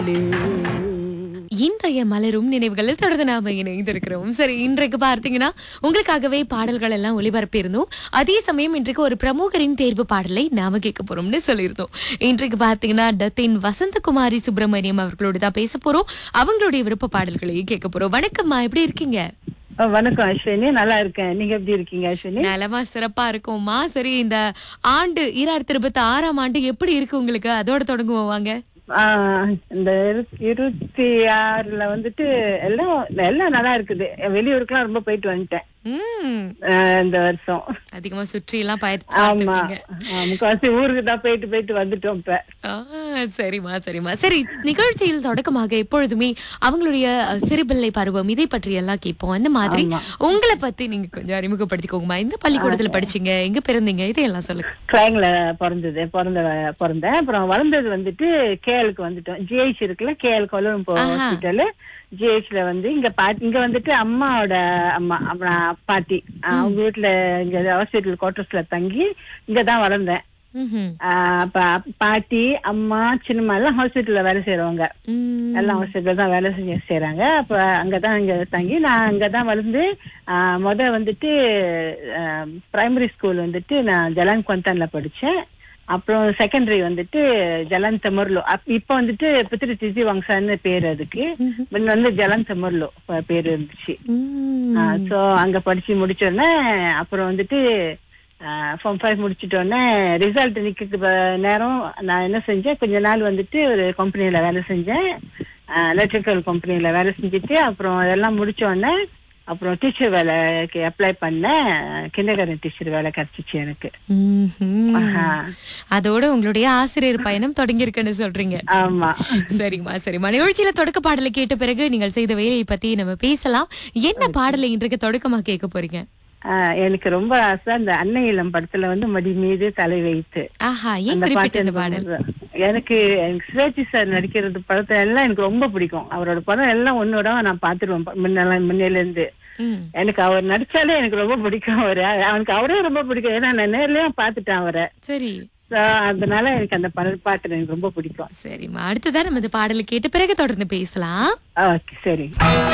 இன்றைய மலரும் நினைவுகளில் தொடர்ந்து நாம இணைந்திருக்கிறோம் சரி இன்றைக்கு பார்த்தீங்கன்னா உங்களுக்காகவே பாடல்கள் எல்லாம் ஒளிபரப்பி இருந்தோம் அதே சமயம் இன்றைக்கு ஒரு பிரமுகரின் தேர்வு பாடலை நாம கேட்க போறோம்னு சொல்லியிருந்தோம் இன்றைக்கு பார்த்தீங்கன்னா டத்தின் வசந்தகுமாரி சுப்பிரமணியம் அவர்களோடு தான் பேச போறோம் அவங்களுடைய விருப்ப பாடல்களையும் கேட்க போறோம் வணக்கம்மா எப்படி இருக்கீங்க அஹ் வணக்கம் அஸ்வினி நல்லா இருக்கேன் நீங்க எப்படி இருக்கீங்க அஸ்வினி நலமா சிறப்பா இருக்கும்மா சரி இந்த ஆண்டு ஈராயிரத்தி இருபத்தி ஆறாம் ஆண்டு எப்படி இருக்கு உங்களுக்கு அதோட தொடங்குவோம் வாங்க ஆஹ் இந்த இரு- இருபத்தி ஆறுல வந்துட்டு எல்லாம் எல்லாம் நல்லா இருக்குது வெளியூருக்குலாம் ரொம்ப போயிட்டு வந்துட்டேன் உம் ஆஹ் இந்த வருஷம் அதிகமா சுற்றி எல்லாம் ஆமா பயன்படுத்தீங்க ஆஹ் முக்காவாசி ஊருக்கு தான் போயிட்டு போயிட்டு வந்துட்டோம் இப்ப ஆ, சரிம்மா சரிம்மா சரி நிகழ்ச்சியில் தொடக்கமாக எப்பொழுதுமே அவங்களுடைய அஹ், சிறுபிள்ளை பருவம் இதை பற்றி எல்லாம் கேட்போம் அந்த மாதிரி ஆமா. உங்களை பத்தி நீங்க கொஞ்சம் அறிமுகப்படுத்திக்கோங்கம்மா எந்த பள்ளிக்கூடத்துல படிச்சீங்க எங்க பிறந்தீங்க இதையெல்லாம் சொல்லுங்க கிளைங்ல பிறந்தது பிறந்த பிறந்தேன் அப்புறம் வளர்ந்தது வந்துட்டு கேஎலுக்கு வந்துட்டோம் ஜிஹெச் இருக்குல்ல கேஎல் கொலம்போ ஆஹா. ஹாஸ்பிட்டல் ஜிஹெச்ல வந்து இங்க பாட்டி இங்க வந்துட்டு அம்மாவோட அம்மா அப்புறம் பாட்டி ஆஹ் அவங்க வீட்டுல இங்க ஹாஸ்பிட்டல் குவார்டர்ஸ்ல தங்கி இங்கதான் வளர்ந்தேன் ம்ஹும். ஆஹ் அப்ப அப்- பாட்டி அம்மா சின்னம்மா எல்லாம் ஹாஸ்பிட்டல்ல வேலை செய்யறவங்க உம். எல்லாம் ஹாஸ்பிட்டல் தான் வேலை செஞ்சு செய்யறாங்க அப்ப அங்கதான் இங்க தங்கி நான் அங்கதான் வளர்ந்து ஆஹ் முத வந்துட்டு பிரைமரி ஸ்கூல் வந்துட்டு நான் ஜலான் கொந்தான்ல படிச்சேன் அப்புறம் செகண்டரி வந்துட்டு ஜலான் தெமர்லோ அப்- இப்ப வந்துட்டு பித்திரி திசி வங்சான்னு பேர் அதுக்கு ம்ஹும். முன்ன வந்து ஜலான் தெமர்லோ ப- பேர் இருந்துச்சு உம். சோ அங்க படிச்சு முடிச்சோடனே அப்புறம் வந்துட்டு ஃபார்ம் ஃபைவ் முடிச்சிட்டோடனே ரிசல்ட் நிக்கிறது நேரம் நான் என்ன செஞ்சேன் கொஞ்ச நாள் வந்துட்டு ஒரு கம்பெனில வேலை செஞ்சேன் எலக்ட்ரிக்கல் கம்பெனில வேலை செஞ்சுட்டு அப்புறம் அதெல்லாம் முடிச்ச உடனே அப்புறம் டீச்சர் வேலைக்கு அப்ளை பண்ணேன் கிண்டர்காரன் டீச்சர் வேலை கிடைச்சிச்சு எனக்கு ம்ஹும். ஆஹா. அதோட உங்களுடைய ஆசிரியர் பயணம் தொடங்கி இருக்குன்னு சொல்றீங்க ஆமா சரிம்மா சரிம்மா நிகழ்ச்சியில தொடக்க பாடலை கேட்ட பிறகு நீங்கள் செய்த வேலையை பத்தி நம்ம பேசலாம் என்ன பாடலை இன்றைக்கு தொடக்கமா கேட்க போறீங்க ஆஹ் எனக்கு ரொம்ப ஆசை அந்த அன்னை இளம் படத்துல வந்து மடி மீது தலை வைத்து ஆஹா ஏன் அந்த குறிப்பிட்ட பாட்டு இந்த எனக்கு பாடல் ரொம்ப- எனக்கு எனக்கு சிவாஜி சார் நடிக்கிறது படத்தை எல்லாம் எனக்கு ரொம்ப பிடிக்கும் அவரோட படம் எல்லாம் ஒன்னோட நான் பாத்துருவேன் ப- முன்னெல்லாம் முன்னையில இருந்து ம். எனக்கு அவர் நடிச்சாலே எனக்கு ரொம்ப பிடிக்கும் அவரு அவனுக்கு அவரே ரொம்ப பிடிக்கும் ஏன்னா நான் நேர்லயும் பாத்துட்டேன் அவரை சரி So, அதனால எனக்கு அந்த பட பாட்டு எனக்கு ரொம்ப பிடிக்கும் சரிம்மா அடுத்ததான் நம்ம இந்த பாடலை கேட்ட பிறகு தொடர்ந்து பேசலாம் ஓகே சரி